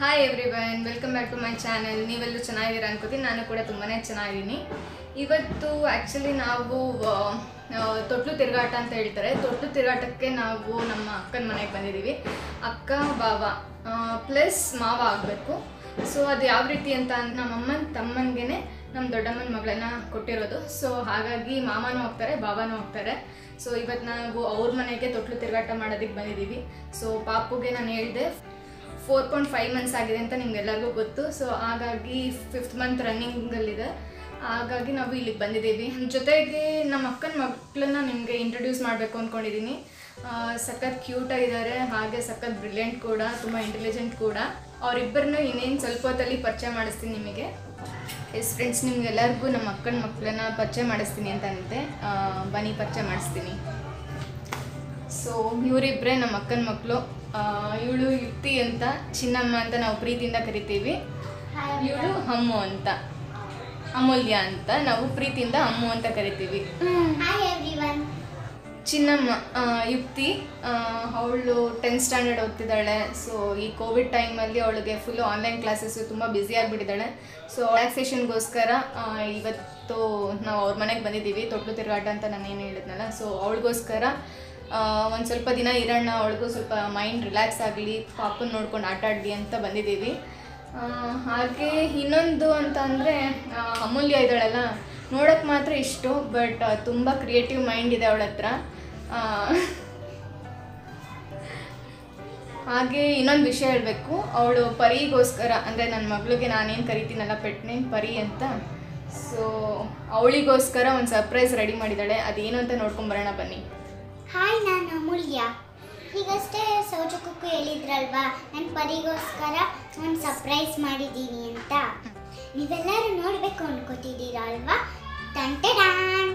Hi everyone welcome back to my channel ನೀವೆಲ್ಲರೂ ಚೆನ್ನಾಗಿದ್ದೀರಾ ಅನ್ಕೋತೀನಿ ನಾನು ಕೂಡ ತುಂಬಾ ಚೆನ್ನಾಗಿದ್ದೀನಿ ಇವತ್ತು ಆ್ಯಕ್ಚುಲಿ ನಾವು ಆ, ಆ, ತೊಟ್ಲು ತಿರುಗಾಟ ಅಂತ ಹೇಳ್ತಾರೆ ತೊಟ್ಲು ತಿರುಗಾಟಕ್ಕೆ ನಾವು ನಮ್ಮ ಅಕ್ಕನ ಮನೆಗೆ ಬಂದಿದ್ದೀವಿ ಅಕ್ಕ ಬಾವ ಪ್ಲಸ್ ಮಾವ ಆಗಬೇಕು ಸೊ ಅದು ಯಾವ ರೀತಿ ಅಂತ ನಮ್ಮಮ್ಮನ ತಮ್ಮನಿಗೆ ನಮ್ಮ ದೊಡ್ಡಮ್ಮನ ಮಗಳನ್ನ ಕೊಟ್ಟಿರೋದು ಸೊ ಹಾಗಾಗಿ ಮಾಮನೂ ಹೋಗ್ತಾರೆ ಬಾಬಾನೂ ಹೋಗ್ತಾರೆ ಸೊ ಇವತ್ತು ನಾವು ಅವ್ರ ಮನೆಗೆ ತೊಟ್ಲು ತಿರುಗಾಟ ಮಾಡೋದಕ್ಕೆ ಬಂದಿದ್ದೀವಿ ಸೊ ಪಾಪುಗೆ ನಾನು ಹೇಳಿದೆ ಫೋರ್ ಪಾಯಿಂಟ್ ಫೈವ್ ಮಂತ್ಸ್ ಆಗಿದೆ ಅಂತ ನಿಮ್ಗೆಲ್ಲರಿಗೂ ಗೊತ್ತು ಸೊ ಹಾಗಾಗಿ ಫಿಫ್ತ್ ಮಂತ್ ರನ್ನಿಂಗಲ್ಲಿದೆ ಹಾಗಾಗಿ ನಾವು ಇಲ್ಲಿಗೆ ಬಂದಿದ್ದೀವಿ ಜೊತೆಗೆ ನಮ್ಮ ಅಕ್ಕನ ಮಕ್ಕಳನ್ನ ನಿಮಗೆ ಇಂಟ್ರೊಡ್ಯೂಸ್ ಮಾಡಬೇಕು ಅಂದ್ಕೊಂಡಿದ್ದೀನಿ ಸಖತ್ ಕ್ಯೂಟ್ ಆಗಿದ್ದಾರೆ ಹಾಗೆ ಸಖತ್ ಬ್ರಿಲಿಯಂಟ್ ಕೂಡ ತುಂಬ ಇಂಟೆಲಿಜೆಂಟ್ ಕೂಡ ಅವರಿಬ್ಬರನ್ನು ಇನ್ನೇನು ಸ್ವಲ್ಪ ಹೊತ್ತಲ್ಲಿ ಪರಿಚಯ ಮಾಡಿಸ್ತೀನಿ ನಿಮಗೆ ಎಸ್ ಫ್ರೆಂಡ್ಸ್ ನಿಮ್ಗೆಲ್ಲರಿಗೂ ನಮ್ಮ ಅಕ್ಕನ ಮಕ್ಕಳನ್ನ ಪರಿಚಯ ಮಾಡಿಸ್ತೀನಿ ಅಂತ ಅಂತೆ ಆ, ಬನ್ನಿ ಪರಿಚಯ ಮಾಡಿಸ್ತೀನಿ ಸೊ ಇವರಿಬ್ಬರೇ ನಮ್ಮ ಅಕ್ಕನ ಮಕ್ಕಳು ಇವಳು ಯುಕ್ತಿ ಅಂತ ಚಿನ್ನಮ್ಮ ಅಂತ ನಾವು ಪ್ರೀತಿಯಿಂದ ಕರಿತೀವಿ ಇವಳು ಹಮ್ಮು ಅಂತ ಅಮೂಲ್ಯ ಅಂತ ನಾವು ಪ್ರೀತಿಯಿಂದ ಅಮ್ಮು ಅಂತ ಕರಿತೀವಿ ಹಾಯ್ ಎವ್ರಿವನ್ ಚಿನ್ನಮ್ಮ ಆ, ಯುಕ್ತಿ ಅವಳು ಟೆಂತ್ ಸ್ಟ್ಯಾಂಡರ್ಡ್ ಓದ್ತಿದ್ದಾಳೆ ಸೊ ಈ ಕೋವಿಡ್ ಟೈಮಲ್ಲಿ ಅವಳಿಗೆ ಫುಲ್ಲು ಆನ್ಲೈನ್ ಕ್ಲಾಸಸ್ಸು ತುಂಬ ಬ್ಯುಸಿ ಆಗಿಬಿಟ್ಟಿದ್ದಾಳೆ ಸೊ ರಿಲ್ಯಾಕ್ಸೇಷನ್ಗೋಸ್ಕರ ಇವತ್ತು ನಾವು ಅವ್ರ ಮನೆಗೆ ಬಂದಿದ್ದೀವಿ ತೊಟ್ಲು ತಿರುಗಾಟ ಅಂತ ನಾನು ಏನು ಹೇಳಿದ್ನಲ್ಲ ಸೊ ಅವಳಿಗೋಸ್ಕರ ಒಂದು ಸ್ವಲ್ಪ ದಿನ ಇರೋಣ ಅವಳಿಗೂ ಸ್ವಲ್ಪ ಮೈಂಡ್ ರಿಲ್ಯಾಕ್ಸ್ ಆಗಲಿ ಪಾಪನ ನೋಡ್ಕೊಂಡು ಆಟ ಆಡಲಿ ಅಂತ ಬಂದಿದ್ದೀವಿ ಆ, ಹಾಗೆ ಇನ್ನೊಂದು ಅಂತ ಅಂದರೆ ಅಮೂಲ್ಯ ಇದ್ದಾಳಲ್ಲ ನೋಡೋಕ್ಕೆ ಮಾತ್ರ ಇಷ್ಟು ಬಟ್ ತುಂಬ ಕ್ರಿಯೇಟಿವ್ ಮೈಂಡ್ ಇದೆ ಅವಳ ಹತ್ರ ಆ, ಹಾಗೆ ಇನ್ನೊಂದು ವಿಷಯ ಹೇಳಬೇಕು ಅವಳು ಪರಿಗೋಸ್ಕರ ಅಂದರೆ ನನ್ನ ಮಗಳಿಗೆ ನಾನೇನು ಕರಿತೀನಲ್ಲ ಪೆಟ್ ನೇಮ್ ಪರಿ ಅಂತ ಸೊ ಅವಳಿಗೋಸ್ಕರ ಒಂದು ಸರ್ಪ್ರೈಸ್ ರೆಡಿ ಮಾಡಿದ್ದಾಳೆ ಅದೇನು ಅಂತ ನೋಡ್ಕೊಂಬರೋಣ ಬನ್ನಿ ಹಾಯ್ ನಾನು ಅಮೂಲ್ಯ ಈಗಷ್ಟೇ ಸೌಜಕ್ಕೂ ಹೇಳಿದ್ರಲ್ವಾ ನನ್ನ ಪರಿಗೋಸ್ಕರ ಒಂದು ಸರ್ಪ್ರೈಸ್ ಮಾಡಿದ್ದೀನಿ ಅಂತ ನೀವೆಲ್ಲರೂ ನೋಡಬೇಕು ಅನ್ಕೋತಿದ್ದೀರಾ ಅಲ್ವಾ ಟಂಟೆ ಡಾನ್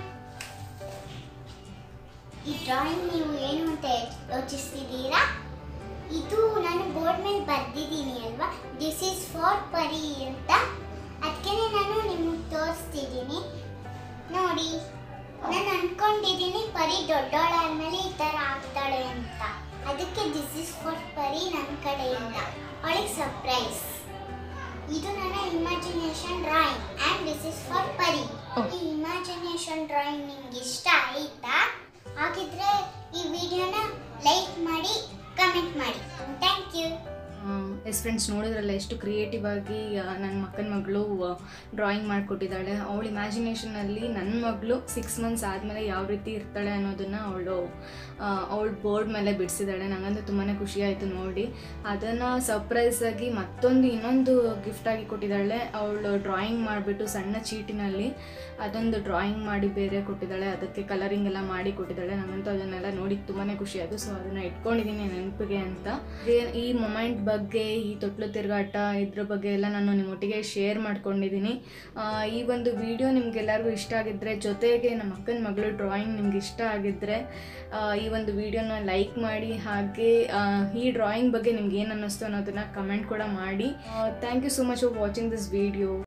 ಈ ಡ್ರಾಯಿಂಗ್ ನೀವು ಏನು ಅಂತ ಯೋಚಿಸ್ತಿದ್ದೀರಾ ಇದು ನಾನು ಬೋರ್ಡ್ ಮೇಲೆ ಬರ್ದಿದ್ದೀನಿ ಅಲ್ವಾ ದಿಸ್ ಈಸ್ ಫಾರ್ ಪರಿ ಅಂತ ಅದಕ್ಕೆ ನಾನು ನಿಮಗೆ ತೋರಿಸ್ತಿದ್ದೀನಿ ನೋಡಿ ನಾನು ಅನ್ಕೊಂಡಿದ್ದೀನಿ ಪರಿ ದೊಡ್ಡವಳಾದ್ಮೇಲೆ ಈ ಥರ ಆಗ್ತಾಳೆ ಅಂತ ಅದಕ್ಕೆ ದಿಸ್ ಇಸ್ ಫಾರ್ ಪರಿ ನನ್ನ ಕಡೆಯಿಂದ ಅವಳಿಗೆ ಸರ್ಪ್ರೈಸ್ ಇದು ನನ್ನ imagination drawing and this is for Pari Oh. ಈ ಇಮ್ಯಾಜಿನೇಷನ್ ಡ್ರಾಯಿಂಗ್ ನಿಮ್ಗೆ ಇಷ್ಟ ಆಯ್ತಾ ಹಾಗಿದ್ರೆ ಈ ವಿಡಿಯೋನ ಲೈಕ್ ಮಾಡಿ ಕಮೆಂಟ್ ಮಾಡಿ ಥ್ಯಾಂಕ್ ಯು ಎಸ್ ಫ್ರೆಂಡ್ಸ್ ನೋಡಿದ್ರಲ್ಲ ಎಷ್ಟು ಕ್ರಿಯೇಟಿವ್ ಆಗಿ ಆ, ನನ್ನ ಮಕ್ಕನ ಮಗಳು ಡ್ರಾಯಿಂಗ್ ಮಾಡಿಕೊಟ್ಟಿದ್ದಾಳೆ ಅವಳ ಇಮ್ಯಾಜಿನೇಷನಲ್ಲಿ ನನ್ನ ಮಗಳು ಸಿಕ್ಸ್ ಮಂತ್ಸ್ ಆದಮೇಲೆ ಯಾವ ರೀತಿ ಇರ್ತಾಳೆ ಅನ್ನೋದನ್ನು ಅವಳು ಅವಳು ಬೋರ್ಡ್ ಮೇಲೆ ಬಿಡಿಸಿದ್ದಾಳೆ ನನಗಂತೂ ತುಂಬಾ ಖುಷಿ ಆಯಿತು ನೋಡಿ ಅದನ್ನು ಸರ್ಪ್ರೈಸಾಗಿ ಮತ್ತೊಂದು ಇನ್ನೊಂದು ಗಿಫ್ಟಾಗಿ ಕೊಟ್ಟಿದ್ದಾಳೆ ಅವಳು ಡ್ರಾಯಿಂಗ್ ಮಾಡಿಬಿಟ್ಟು ಸಣ್ಣ ಚೀಟಿನಲ್ಲಿ ಅದೊಂದು ಡ್ರಾಯಿಂಗ್ ಮಾಡಿ ಬೇರೆ ಕೊಟ್ಟಿದ್ದಾಳೆ ಅದಕ್ಕೆ ಕಲರಿಂಗ್ ಎಲ್ಲ ಮಾಡಿ ಕೊಟ್ಟಿದ್ದಾಳೆ ನನಗಂತೂ ಅದನ್ನೆಲ್ಲ ನೋಡಿ ತುಂಬಾ ಖುಷಿ ಆಯಿತು ಸೊ ಅದನ್ನು ಇಟ್ಕೊಂಡಿದ್ದೀನಿ ನೆನಪಿಗೆ ಅಂತ ಹಾಗೆ ಈ ಮೊಮೆಂಟ್ ಬಗ್ಗೆ ಈ ತೊಟ್ಲು ತಿರುಗಾಟ ಇದ್ರ ಬಗ್ಗೆ ಎಲ್ಲ ನಾನು ನಿಮ್ಮೊಟ್ಟಿಗೆ ಶೇರ್ ಮಾಡ್ಕೊಂಡಿದ್ದೀನಿ ಆ, ಈ ಒಂದು ವಿಡಿಯೋ ನಿಮ್ಗೆಲ್ಲರಿಗೂ ಇಷ್ಟ ಆಗಿದ್ದರೆ ಜೊತೆಗೆ ನಮ್ಮ ಅಕ್ಕನ ಮಗಳು ಡ್ರಾಯಿಂಗ್ ನಿಮ್ಗೆ ಇಷ್ಟ ಆಗಿದ್ದರೆ ಆ, ಈ ಒಂದು ವಿಡಿಯೋನ ಲೈಕ್ ಮಾಡಿ ಹಾಗೆ ಆ, ಈ ಡ್ರಾಯಿಂಗ್ ಬಗ್ಗೆ ನಿಮ್ಗೆ ಏನು ಅನ್ನಿಸ್ತು ಅನ್ನೋದನ್ನು ಕಮೆಂಟ್ ಕೂಡ ಮಾಡಿ thank you so much for watching this video